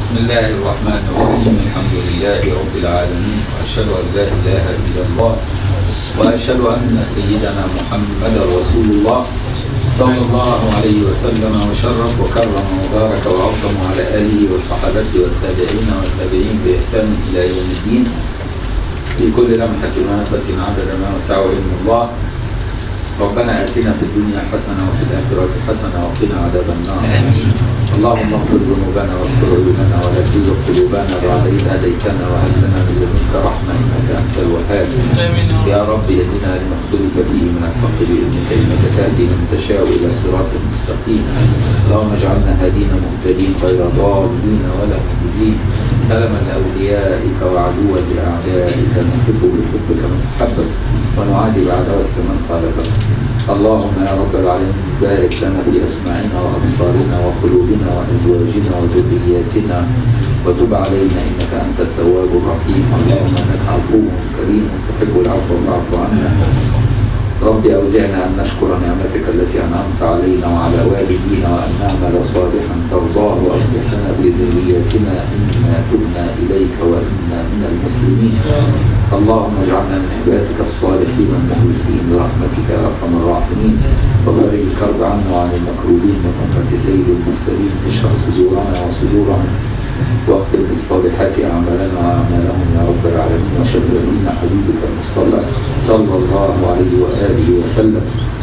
بسم الله الرحمن الرحيم الحمد لله رب العالمين وأشهد أن لا إله إلا الله وأشهد أن سيدنا محمدا رسول الله صلى الله عليه وسلم وشرف وكرم وبارك وعظم على آله وصحابته والتابعين والتابعين بإحسان إلى يوم الدين في كل لمحة ونفس عدد ما وسعه علم الله ربنا آتنا في الدنيا حسنة وفي الآخرة حسنة وقنا عذاب النار آمين. اللهم اغفر ذنوبنا واستر عيوبنا ولا تزغ قلوبنا بعد إذ هديتنا وهب لنا من لدنك رحمة إنك أنت الوهاب آمين يا رب اهدنا لما اختلف فيه من الحق بإذنك إنك تهدي من تشاء إلى صراط مستقيم اللهم اجعلنا هادين مهتدين غير ضالين ولا مضلين سلما لأوليائك وعدوا لأعدائك نحب بحبك من أحبك ونعادي بعداوتك من خالفك اللهم يا رب العالمين بارك لنا في أسماعنا وأبصارنا وقلوبنا وأزواجنا وذرياتنا وتب علينا إنك أنت التواب الرحيم اللهم إنك عفو كريم تحب العفو فاعف عنا رب أوزعنا أن نشكر نعمتك التي أنعمت علينا وعلى والدينا وأن نعمل صالحا ترضاه وأصلح لنا في ذرياتنا إنا تبنا إليك وإنا من المسلمين اللهم اجعلنا من عبادك الصالحين المخلصين برحمتك يا أرحم الراحمين وفرج الكرب عنا وعن المكروبين من أمة سيد المرسلين اشرح صدورنا وصدورهم واختم بالصالحات أعمالنا وأعمالهم يا رب العالمين وشفع فينا حبيبك المصطفى صلى الله عليه وآله وسلم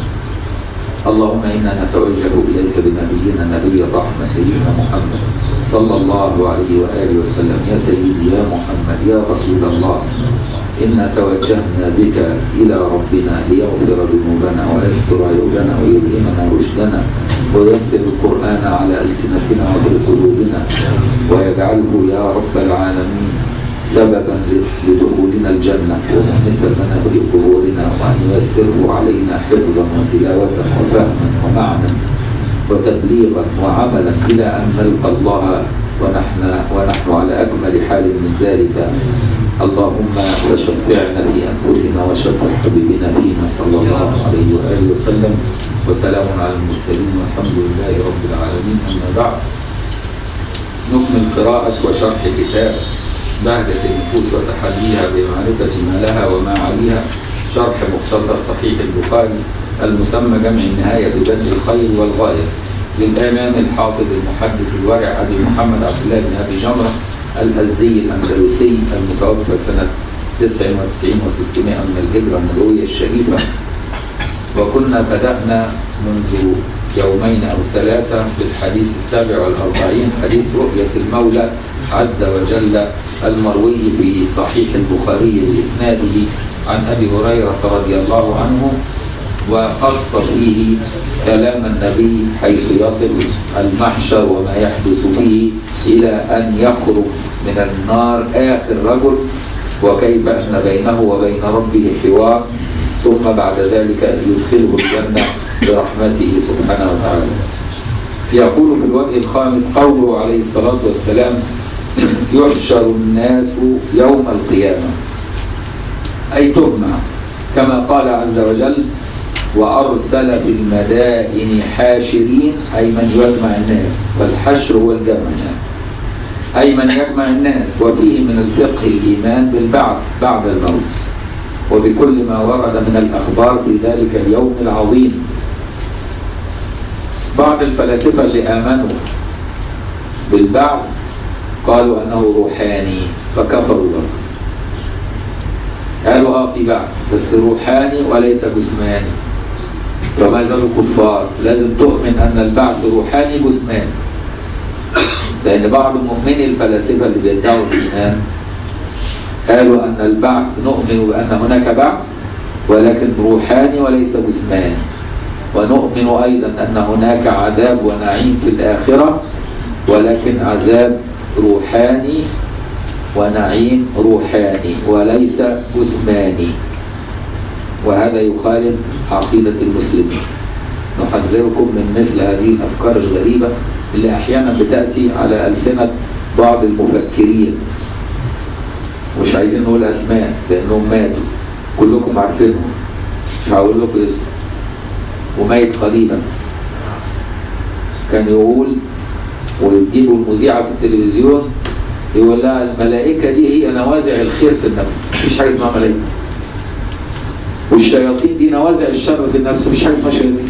اللهم إنا نتوجه إليك بنبينا نبي الرحمة سيدنا محمد صلى الله عليه وآله وسلم يا سيدي يا محمد يا رسول الله إنا توجهنا بك إلى ربنا ليغفر ذنوبنا ويستر عيوبنا ويلهمنا رشدنا ويسر القرآن على ألسنتنا وفي قلوبنا ويجعله يا رب العالمين سببا لدخولنا الجنة ومؤنسا لنا في قبورنا وأن ييسره علينا حفظا وتلاوة وفهما ومعنى وتبليغا وعملا إلى أن نلقى الله ونحن, ونحن على أكمل حال من ذلك اللهم وشفعنا في أنفسنا وشفع حبيبنا فينا صلى الله عليه وآله وسلم وسلام على المرسلين والحمد لله رب العالمين أما بعد نكمل قراءة وشرح كتاب بهجة النفوس وتحديها بمعرفة ما لها وما عليها شرح مختصر صحيح البخاري المسمى جمع النهاية ببدء الخير والغاية للإمام الحافظ المحدث الورع أبي محمد عبد الله بن أبي جمرة الأزدي الأندلسي المتوفى سنة 99 و600 من الهجرة النبوية الشريفة وكنا بدأنا منذ يومين أو ثلاثة بالحديث السابع والأربعين حديث رؤية المولى عز وجل المروي في صحيح البخاري بإسناده عن أبي هريرة رضي الله عنه وقص فيه كلام النبي حيث يصل المحشر وما يحدث فيه إلى أن يخرج من النار آخر رجل وكيف أن بينه وبين ربه حوار ثم بعد ذلك يدخله الجنة برحمته سبحانه وتعالى يقول في الوجه الخامس قوله عليه الصلاة والسلام يحشر الناس يوم القيامة أي تجمع كما قال عز وجل وأرسل في المدائن حاشرين أي من يجمع الناس فالحشر هو الجمع يعني أي من يجمع الناس وفيه من الفقه الإيمان بالبعث بعد الموت وبكل ما ورد من الأخبار في ذلك اليوم العظيم بعض الفلاسفة اللي آمنوا بالبعث قالوا أنه روحاني فكفروا به قالوا اه في بعث بس روحاني وليس جسماني فما زالوا كفار لازم تؤمن أن البعث روحاني جسماني لأن بعض مؤمني الفلاسفة اللي بيدعوا الإيمان قالوا أن البعث نؤمن بأن هناك بعث ولكن روحاني وليس جسماني ونؤمن أيضا أن هناك عذاب ونعيم في الآخرة ولكن عذاب روحاني ونعيم روحاني وليس جسماني وهذا يخالف عقيدة المسلمين نحذركم من مثل هذه الأفكار الغريبة اللي أحيانا بتأتي على ألسنة بعض المفكرين مش عايزين نقول أسماء لأنهم ماتوا كلكم عارفينهم مش هقول لكم اسمه وميت قريبا كان يقول ويجيبوا المذيعة في التلفزيون يقول لها الملائكة دي هي نوازع الخير في النفس مفيش حاجة اسمها ملائكة والشياطين دي نوازع الشر في النفس مفيش حاجة اسمها شياطين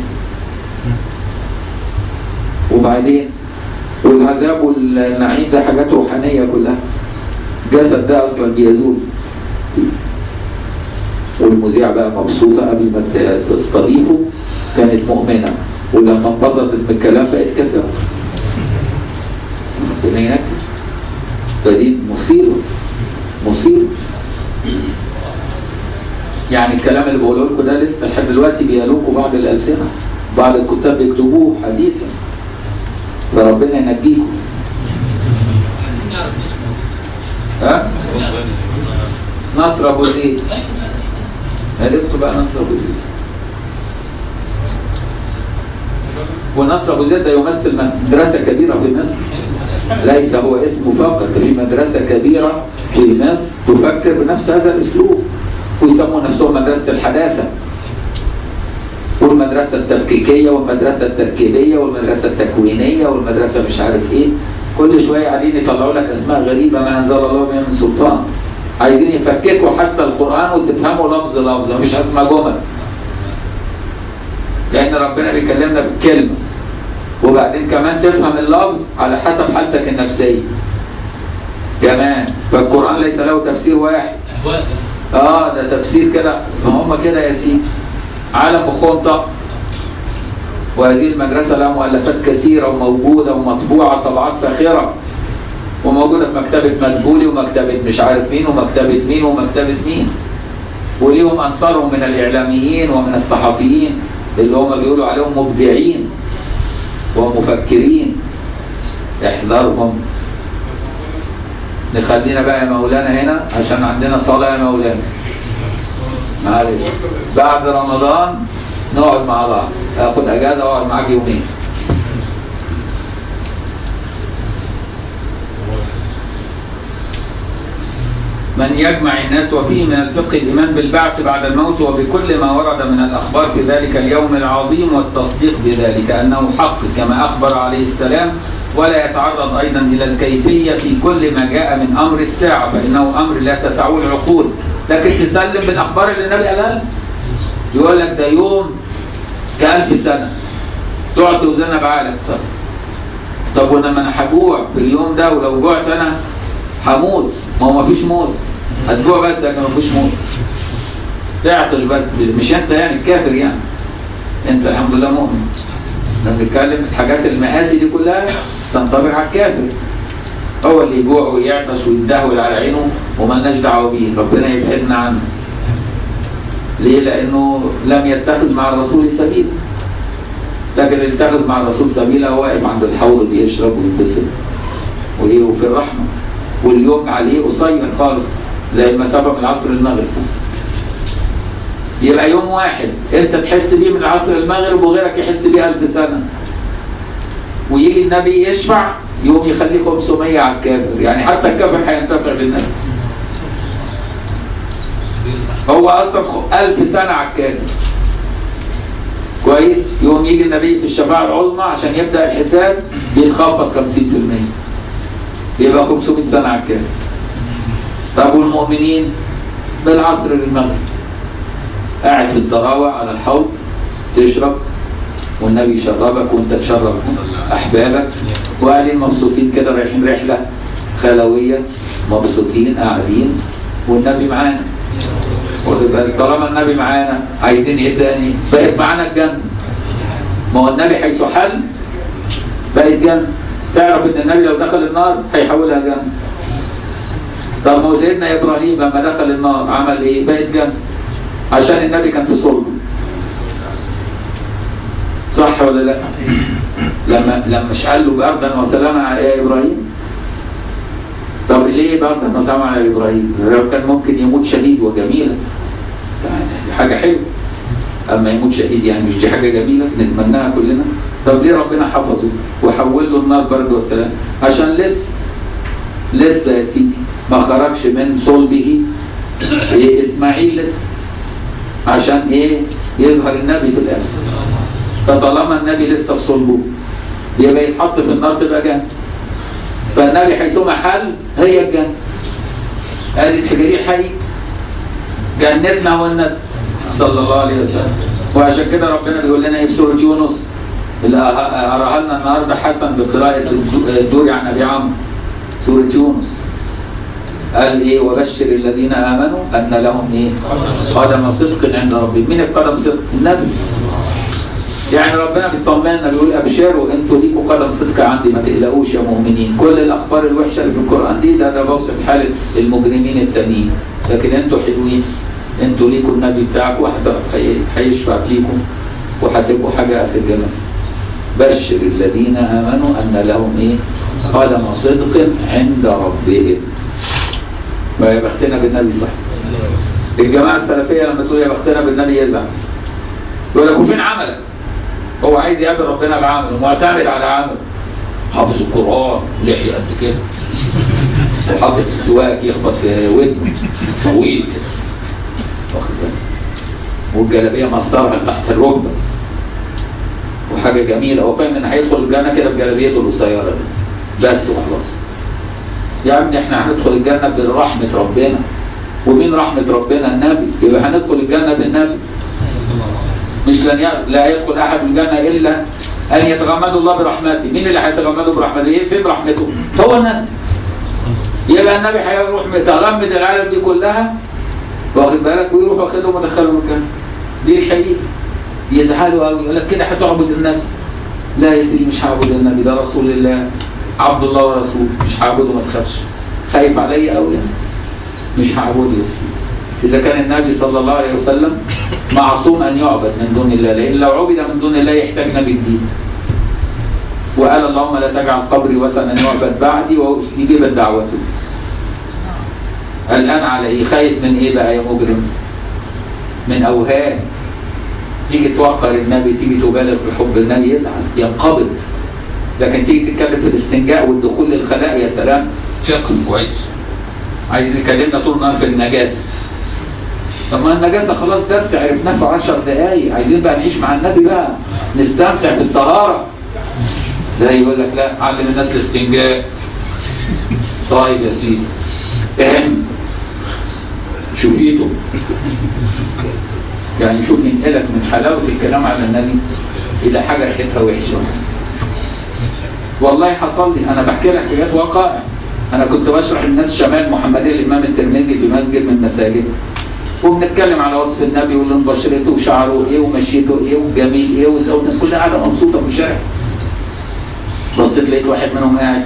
وبعدين والعذاب والنعيم ده حاجات روحانية كلها الجسد ده أصلا بيزول والمذيعة بقى مبسوطة قبل ما ت- تستضيفه كانت مؤمنة ولما انبسطت من الكلام بقت كافرة ربنا ينكد فدي مصيبة مصيبة يعني الكلام اللي بقوله لكم ده لسه لحد دلوقتي بيالوكوا بعض الألسنة بعض الكتاب بيكتبوه حديثا فربنا ينجيكم عايزين نعرف اسمه ها عايزين نعرف اسمه نصر ابو زيد ايوه عرفتوا بقى نصر ابو زيد ونصر ابو زيد ده يمثل مس- مدرسه كبيره في مصر ليس هو اسمه فقط في مدرسه كبيره في مصر تفكر بنفس هذا الاسلوب ويسموا نفسهم مدرسه الحداثه والمدرسه التفكيكيه والمدرسه التركيبيه والمدرسه التكوينيه والمدرسه مش عارف ايه كل شويه قاعدين يطلعوا لك اسماء غريبه ما انزل الله بها من سلطان عايزين يفككوا حتى القران وتفهموا لفظ لفظ مفيش اسمها جمل لان ربنا بيكلمنا بكلمه وبعدين كمان تفهم اللفظ على حسب حالتك النفسيه كمان فالقران ليس له تفسير واحد اهواء اه ده تفسير كده ما هم كده يا سيدي عالم مخهم طق وهذه المدرسة لها مؤلفات كثيرة وموجودة ومطبوعة طبعات فاخرة وموجودة في مكتبة مدبولي ومكتبة مش عارف مين ومكتبة مين ومكتبة مين وليهم أنصارهم من الإعلاميين ومن الصحفيين اللي هم بيقولوا عليهم مبدعين ومفكرين احذرهم نخلينا بقى يا مولانا هنا عشان عندنا صلاة يا مولانا معلش بعد رمضان نقعد مع بعض اخد اجازه واقعد معاك يومين من يجمع الناس وفيه من الفقه الإيمان بالبعث بعد الموت وبكل ما ورد من الأخبار في ذلك اليوم العظيم والتصديق بذلك أنه حق كما أخبر عليه السلام ولا يتعرض أيضا إلى الكيفية في كل ما جاء من أمر الساعة فإنه أمر لا تسعه العقول لكن تسلم بالأخبار اللي النبي قالها لنا. يقول لك ده يوم كألف سنة تقعد توزنها بعقلك طب طب ولما انا هجوع في اليوم ده ولو جوعت انا هموت ما هو مفيش موت هتجوع بس لكن مفيش موت تعطش بس مش انت يعني الكافر يعني انت الحمد لله مؤمن لما بنتكلم الحاجات المآسي دي كلها تنطبق على الكافر هو اللي يجوع ويعطش ويتدهول على عينه وملناش دعوه بيه ربنا يبعدنا عنه ليه؟ لأنه لم يتخذ مع الرسول سبيلا لكن اللي اتخذ مع الرسول سبيلا هو واقف عند الحوض بيشرب وينبسط وإيه وفي الرحمة واليوم عليه قصير خالص زي المسافة من العصر للمغرب يبقى يوم واحد انت تحس بيه من العصر للمغرب وغيرك يحس بيه ألف سنة ويجي النبي يشفع يوم يخليه 500 على الكافر يعني حتى الكافر هينتفع بالنبي هو اصلا خ- ألف سنة على الكافر كويس يوم يجي النبي في الشفاعة العظمى عشان يبدأ الحساب بيتخفض 50% يبقى 500 سنة على الكافر طب والمؤمنين بالعصر للمغرب قاعد في الطراوة على الحوض تشرب والنبي يشربك وانت تشرب احبابك وقاعدين مبسوطين كده رايحين رحله خلويه مبسوطين قاعدين والنبي معانا واخد بالك؟ طالما النبي معانا عايزين ايه تاني؟ بقت معانا الجنه ما هو النبي حيث حل بقت جنه تعرف ان النبي لو دخل النار هيحولها جنه طب ما هو سيدنا ابراهيم لما دخل النار عمل ايه؟ بقت جنه عشان النبي كان في صلبه صح ولا لا؟ لما لما مش قال له بردا وسلاما يا ابراهيم طب ليه بردا وسلاما على ابراهيم؟ لو كان ممكن يموت شهيد وجميله دي حاجه حلوه اما يموت شهيد يعني مش دي حاجه جميله نتمناها كلنا طب ليه ربنا حفظه وحول له النار برد وسلام عشان لسه لسه يا سيدي ما خرجش من صلبه إيه اسماعيل لسه عشان ايه يظهر النبي في الاخر فطالما النبي لسه في صلبه يبقى يتحط في النار تبقى جنة فالنبي حيثما حل هي الجنة قال الحجري الحقيقي جنتنا هو النبي صلى الله عليه وسلم وعشان كده ربنا بيقول لنا ايه في سوره يونس اللي قراها لنا النهارده حسن بقراءه الدوري عن ابي عمرو سوره يونس قال ايه وبشر الذين امنوا ان لهم ايه قدم صدق عند ربهم مين القدم صدق النبي يعني ربنا بيطمنا بيقول ابشروا انتوا ليكوا قدم صدق عندي ما تقلقوش يا مؤمنين كل الاخبار الوحشه اللي في القران دي ده انا بوصف حال المجرمين التانيين لكن انتوا حلوين انتوا ليكوا النبي بتاعكم وهيشفع فيكم وهتبقوا حاجه اخر جمال بشر الذين امنوا ان لهم ايه قدم صدق عند ربهم ما يا بختنا بالنبي صح الجماعه السلفيه لما تقول يا بختنا بالنبي يزعل يقول لك وفين عملك؟ هو عايز يقابل ربنا بعمله معتمد على عمله حافظ القران لحيه قد كده وحاطط السواك يخبط في ودنه طويل كده واخد بالك والجلابيه مصرها تحت الركبه وحاجه جميله هو فاهم ان هيدخل الجنه كده بجلابيته القصيره دي بس وخلاص يا ابني احنا هندخل الجنه برحمه ربنا ومين رحمه ربنا النبي يبقى هندخل الجنه بالنبي مش لن ي... لا يدخل احد الجنه الا ان يتغمد الله برحمته مين اللي هيتغمده برحمته ايه فين رحمته هو النبي يبقى النبي هيروح متغمد العالم دي كلها واخد بالك ويروح واخدهم ودخلهم الجنه دي الحقيقه يزعلوا قوي يقول لك كده هتعبد النبي لا يا سيدي مش هعبد النبي ده رسول الله عبد الله ورسوله مش هعبده ما تخافش خايف عليا قوي يعني مش هعبده يا سيدي إذا كان النبي صلى الله عليه وسلم معصوم أن يعبد من دون الله لأن لو عبد من دون الله يحتاج نبي جديد وقال اللهم لا تجعل قبري وثنا يعبد بعدي واستجيبت دعوته الآن على إيه خايف من إيه بقى يا مجرم من أوهام تيجي توقر النبي تيجي تبالغ في حب النبي يزعل ينقبض لكن تيجي تتكلم في الاستنجاء والدخول للخلاء يا سلام فقه كويس عايز يكلمنا طول النهار في النجاسه طب ما النجاسه خلاص درس عرفناه في 10 دقايق عايزين بقى نعيش مع النبي بقى نستمتع في الطهاره لا يقول لك لا علم الناس الاستنجاء طيب يا سيدي اهم شوفيته يعني شوف ينقلك من حلاوه الكلام على النبي الى حاجه ريحتها وحشه والله حصل لي انا بحكي لك حاجات وقائع انا كنت بشرح للناس شمال محمديه الامام الترمذي في مسجد من المساجد وبنتكلم على وصف النبي ولون بشرته وشعره ايه ومشيته ايه وجميل ايه وازاي والناس كلها قاعده مبسوطه في الشارع بصيت لقيت واحد منهم قاعد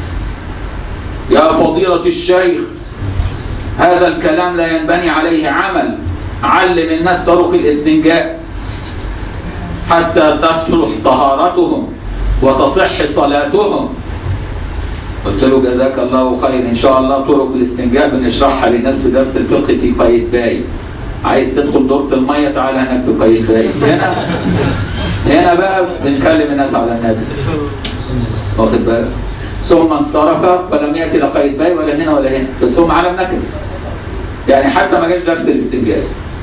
يا فضيلة الشيخ هذا الكلام لا ينبني عليه عمل علم الناس طرق الاستنجاء حتى تصلح طهارتهم وتصح صلاتهم قلت له جزاك الله خير ان شاء الله طرق الاستنجاء بنشرحها للناس في درس الفقه في قايتباي عايز تدخل دورة المية تعالى هناك في قايتباي هنا هنا بقى بنكلم الناس على النبي واخد بالك ثم انصرف فلم ياتي لا قايتباي ولا هنا ولا هنا بس هم عالم نكد يعني حتى ما جاش درس الاستنجاء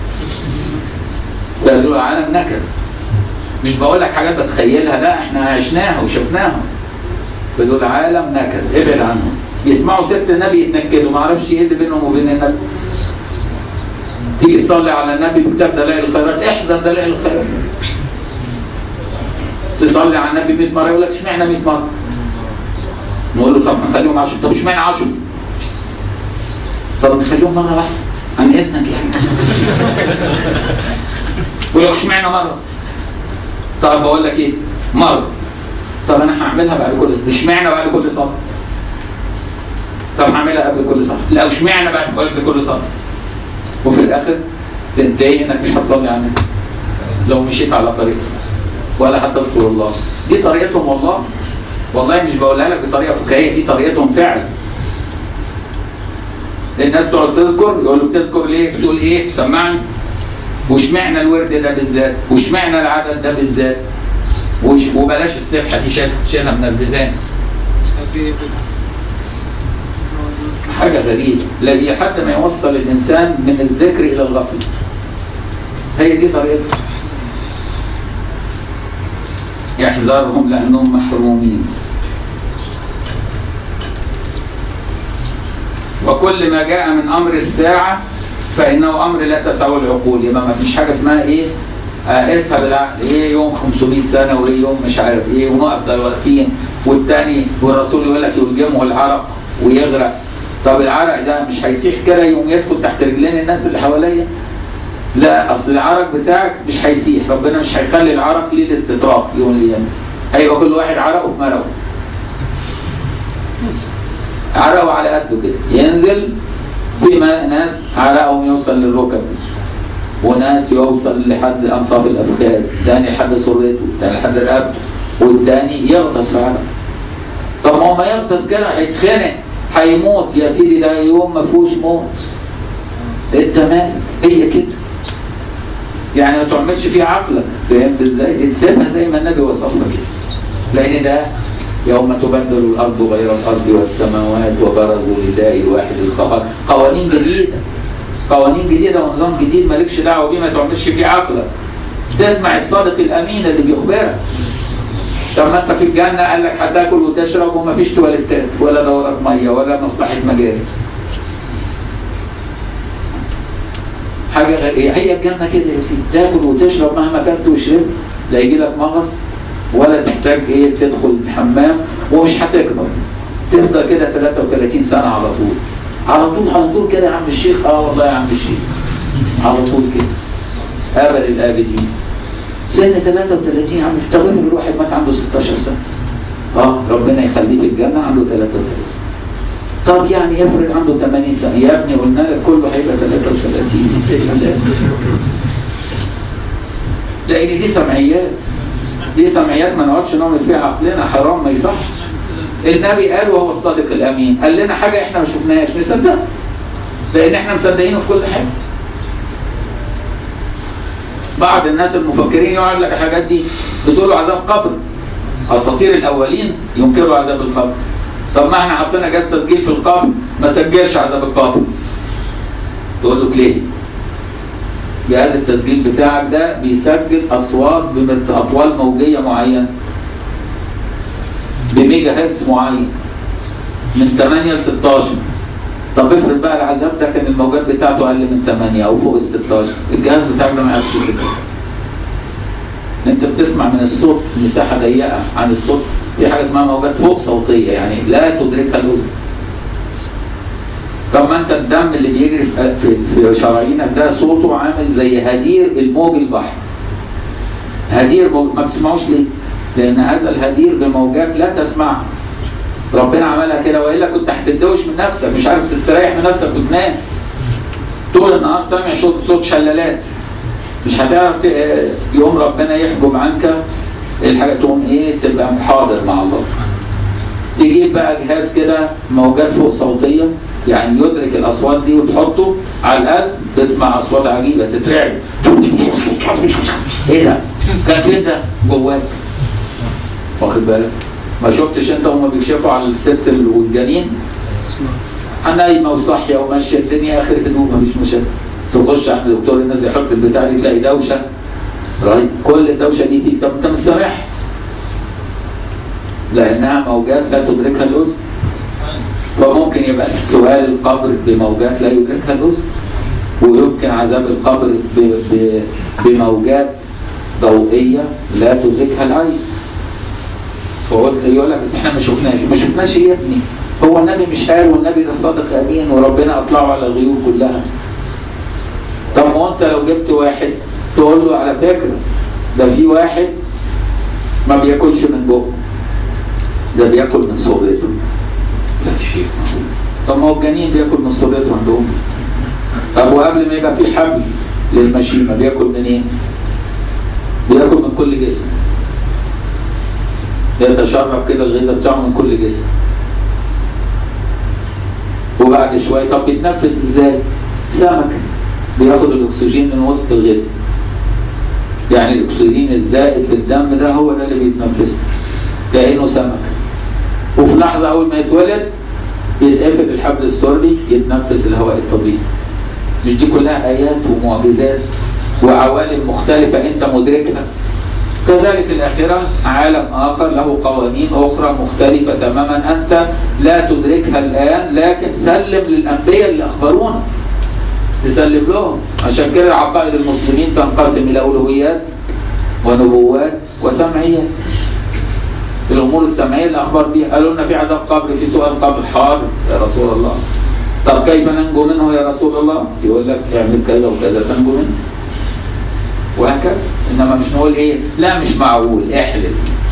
ده دول عالم نكد مش بقول لك حاجات بتخيلها لا احنا عشناها وشفناها بدول عالم نكد ابعد عنهم يسمعوا سيره النبي يتنكدوا ما اعرفش ايه اللي بينهم وبين النبي تيجي تصلي على النبي كتاب دلائل الخيرات احذر دلائل الخيرات تصلي على النبي 100 مره يقول لك اشمعنى 100 مره نقول له طب نخليهم 10 طب اشمعنى 10 طب نخليهم مره واحده عن اذنك يعني يقول لك اشمعنى مره طب بقول لك ايه مره طب انا هعملها بعد كل صلاه اشمعنى بعد كل صلاه طب هعملها قبل كل صلاه لا اشمعنى بعد قبل كل صلاه وفي الاخر تنتهي انك مش هتصلي على النبي لو مشيت على طريقه ولا هتذكر الله دي طريقتهم والله والله مش بقولها لك بطريقه فكاهيه دي طريقتهم فعلا الناس تقعد تذكر يقولوا بتذكر ليه؟ بتقول ايه؟ سمعني واشمعنى الورد ده بالذات؟ واشمعنى العدد ده بالذات؟ وش وبلاش السبحه دي شيل شيلها من الميزان حاجه غريبه لا لحد ما يوصل الانسان من الذكر الى الغفله هي دي طريقته احذرهم لانهم محرومين وكل ما جاء من امر الساعه فانه امر لا تسعه العقول يبقى ما فيش حاجه اسمها ايه آه، قيسها بالعقل ايه يوم 500 سنه وايه يوم مش عارف ايه ونقف ده واقفين والتاني والرسول يقول لك يلجمه العرق ويغرق طب العرق ده مش هيسيح كده يقوم يدخل تحت رجلين الناس اللي حواليا لا اصل العرق بتاعك مش هيسيح ربنا مش هيخلي العرق ليه الاستطراق يوم القيامه هيبقى كل واحد عرقه في مرقه عرقه على قده كده ينزل في ما- ناس عرقهم يوصل للركب وناس يوصل لحد انصاف الافخاذ تاني لحد سرته تاني لحد رقبته والتاني يغطس في عرق طب ما هو ما يغطس كده هيتخنق هيموت يا سيدي ده يوم ما فيهوش موت انت مالك هي كده يعني ما تعملش فيه عقلك فهمت ازاي؟ تسيبها زي ما النبي وصفها كده لان ده يوم تبدل الارض غير الارض والسماوات وبرزوا لله الواحد القهار قوانين جديده قوانين جديده ونظام جديد مالكش دعوه بيه ما تعملش فيه عقلك تسمع الصادق الامين اللي بيخبرك طب ما انت في الجنه قال لك هتاكل وتشرب وما فيش تواليتات ولا دورات ميه ولا مصلحه مجاري حاجه غير إيه؟ هي الجنه كده يا سيدي تاكل وتشرب مهما اكلت وشربت لا يجي لك مغص ولا تحتاج ايه تدخل الحمام ومش هتكبر تفضل كده 33 سنه على طول على طول على طول كده يا عم الشيخ اه والله يا عم الشيخ على طول كده ابد الابدين سن 33 عم طب افرض الواحد مات عنده 16 سنه اه ربنا يخليه في الجنه عنده 33 طب يعني افرض عنده 80 سنه يا ابني قلنا لك كله هيبقى 33 لان دي سمعيات دي سمعيات ما نقعدش نعمل فيها عقلنا حرام ما يصحش النبي قال وهو الصادق الامين قال لنا حاجه احنا ما شفناهاش نصدقها لان احنا مصدقينه في كل حاجه بعض الناس المفكرين يقعد لك الحاجات دي بتقول له عذاب قبر اساطير الاولين ينكروا عذاب القبر طب ما احنا حطينا جهاز تسجيل في القبر ما سجلش عذاب القبر تقول له ليه جهاز التسجيل بتاعك ده بيسجل اصوات باطوال موجيه معينه بميجا هرتز معين من 8 ل 16 طب افرض بقى العذاب ده كان الموجات بتاعته اقل من 8 او فوق ال 16 الجهاز بتاعك ده ما يعرفش يسجل انت بتسمع من الصوت مساحه ضيقه عن الصوت في حاجه اسمها موجات فوق صوتيه يعني لا تدركها الاذن طب ما انت الدم اللي بيجري في في, في شرايينك ده صوته عامل زي هدير الموج البحر هدير موج... ما بتسمعوش ليه؟ لان هذا الهدير بموجات لا تسمعها ربنا عملها كده والا كنت هتدوش من نفسك مش عارف تستريح من نفسك وتنام طول النهار سامع صوت صوت شلالات مش هتعرف ت... يقوم ربنا يحجب عنك الحاجه تقوم ايه تبقى حاضر مع الله تجيب بقى جهاز كده موجات فوق صوتيه يعني يدرك الاصوات دي وتحطه على القلب تسمع اصوات عجيبه تترعب ايه ده؟ كان فين ده؟ جواك واخد بالك؟ ما شفتش انت وهم بيكشفوا على الست والجنين نايمه وصاحيه وماشيه الدنيا اخر هدوء مفيش مشاكل تخش عند دكتور الناس يحط البتاع دي تلاقي دوشه رهيب كل الدوشه دي فيك طب انت مش سامعها لانها موجات لا تدركها الاذن فممكن يبقى سؤال القبر بموجات لا يدركها الاذن ويمكن عذاب القبر ب... ب... بموجات ضوئيه لا تدركها العين فقلت يقول لك بس احنا ما شفناش ما شفناش ايه يا ابني هو النبي مش قال والنبي ده صادق امين وربنا اطلعه على الغيوب كلها طب ما انت لو جبت واحد تقول له على فكره ده في واحد ما بياكلش من بقه ده بياكل من صدرته لا شيء طب ما هو الجنين بياكل من صدرته عندهم طب وقبل ما يبقى في حبل للمشيمه بياكل منين؟ إيه؟ بياكل من كل جسم يتشرب كده الغذاء بتاعه من كل جسم وبعد شويه طب بيتنفس ازاي؟ سمك بياخد الاكسجين من وسط الغذاء يعني الاكسجين الزائد في الدم ده هو ده اللي بيتنفسه كانه سمك وفي لحظه اول ما يتولد يتقفل الحبل السري يتنفس الهواء الطبيعي مش دي كلها ايات ومعجزات وعوالم مختلفه انت مدركها كذلك الآخرة عالم آخر له قوانين أخرى مختلفة تماما أنت لا تدركها الآن لكن سلم للأنبياء اللي أخبرونا تسلم لهم عشان كده عقائد المسلمين تنقسم إلى ألوهيات ونبوات وسمعيات الأمور السمعية اللي أخبر بيها قالوا لنا في عذاب قبر في سؤال قبر حاضر يا رسول الله طب كيف ننجو منه يا رسول الله يقول لك اعمل كذا وكذا تنجو منه وهكذا انما مش نقول ايه لا مش معقول احلف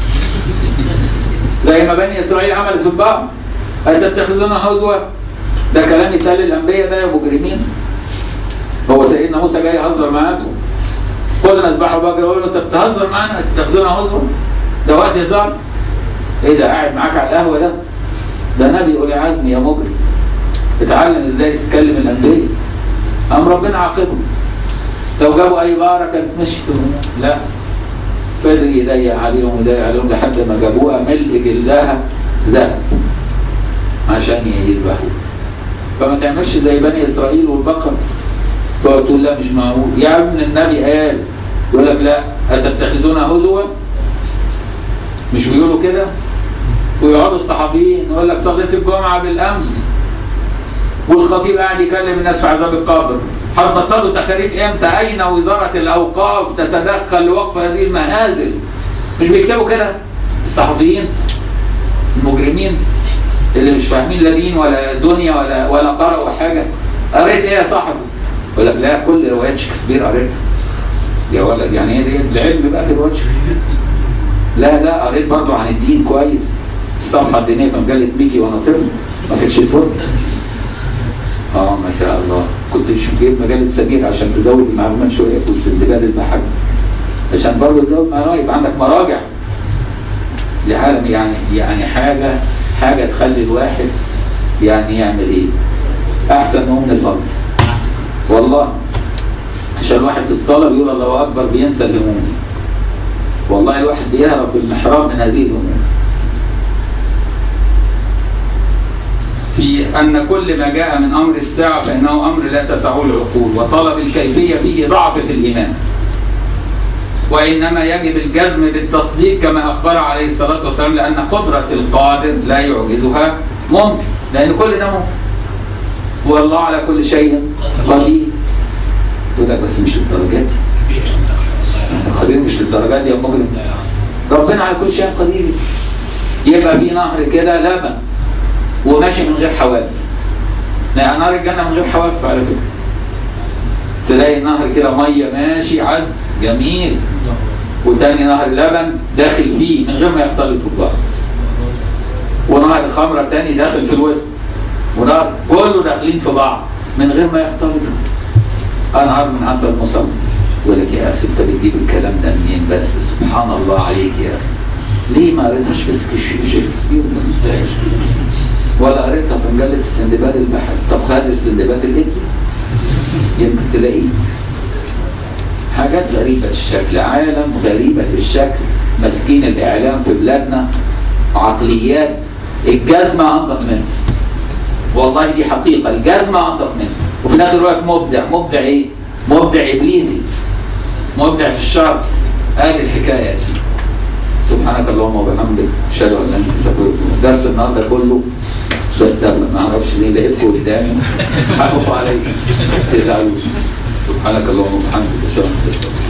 زي ما بني اسرائيل عملت في البعض اتتخذون هزوا ده كلام يتقال للانبياء ده يا مجرمين هو سيدنا موسى جاي يهزر معاكم كل ما اذبحوا بقر يقول له انت بتهزر معانا تتخذون هزوا ده وقت هزار ايه ده قاعد معاك على القهوه ده ده نبي اولي عزم يا مجرم اتعلم ازاي تتكلم الانبياء قام ربنا عاقبهم لو جابوا اي بقره كانت مشت لا فضل يضيق عليهم يضيق عليهم لحد ما جابوها ملء جلدها ذهب عشان يذبحوا فما تعملش زي بني اسرائيل والبقر تقعد تقول لا مش معقول يا ابن النبي قال يقول لك لا اتتخذون هزوا مش بيقولوا كده ويقعدوا الصحفيين يقول لك صليت الجمعه بالامس والخطيب قاعد يكلم الناس في عذاب القبر هتبطلوا تخاريف امتى؟ اين وزاره الاوقاف تتدخل لوقف هذه المهازل؟ مش بيكتبوا كده الصحفيين المجرمين اللي مش فاهمين لا دين ولا دنيا ولا ولا قرأوا حاجه قريت ايه يا صاحبي؟ يقول لك لا كل روايات شكسبير قريتها يا ولد يعني ايه دي؟ العلم بقى في روايات شكسبير لا لا قريت برضه عن الدين كويس الصفحه الدينيه في مجله ميكي وانا طفل ما كانتش تفوت اه ما شاء الله كنت مش جايب مجله سمير عشان تزود المعلومات شويه واستندباد البحر عشان برضه تزود معلومات يبقى عندك مراجع دي عالم يعني يعني حاجه حاجه تخلي الواحد يعني يعمل ايه؟ احسن نقوم نصلي والله عشان الواحد في الصلاه بيقول الله اكبر بينسى الهموم دي والله الواحد بيهرب في المحراب من هذه الهموم في أن كل ما جاء من أمر الساعة فإنه أمر لا تسعه العقول وطلب الكيفية فيه ضعف في الإيمان وإنما يجب الجزم بالتصديق كما أخبر عليه الصلاة والسلام لأن قدرة القادر لا يعجزها ممكن لأن كل ده ممكن والله على كل شيء قدير يقول لك بس مش للدرجات دي خبير مش للدرجات دي يا مجرم ربنا على كل شيء قدير يبقى في نهر كده لبن وماشي من غير حواف لا نهر الجنة من غير حواف على فكرة تلاقي النهر كده مية ماشي عذب جميل وتاني نهر لبن داخل فيه من غير ما يختلطوا ببعض ونهر خمرة تاني داخل في الوسط ونهر كله داخلين في بعض من غير ما يختلطوا انهار من عسل مصمم يقول لك يا اخي انت بتجيب الكلام ده منين بس سبحان الله عليك يا اخي ليه ما قريتهاش في شكسبير ولا قريتها في مجلة السندباد البحر طب خد السندباد الابن يمكن تلاقيه حاجات غريبة الشكل عالم غريبة الشكل ماسكين الإعلام في بلادنا عقليات الجزمة أنظف منه والله دي حقيقة الجزمة أنظف منه وفي الآخر يقول لك مبدع مبدع إيه؟ مبدع إبليسي مبدع في الشر هذه الحكاية يا سيدي سبحانك اللهم وبحمدك اشهد ان لا اله الا انت استغفرك درس النهارده كله بستغفر ما اعرفش ليه لقيتكم قدامي حقكم عليا ما تزعلوش سبحانك اللهم وبحمدك اشهد ان لا اله الا انت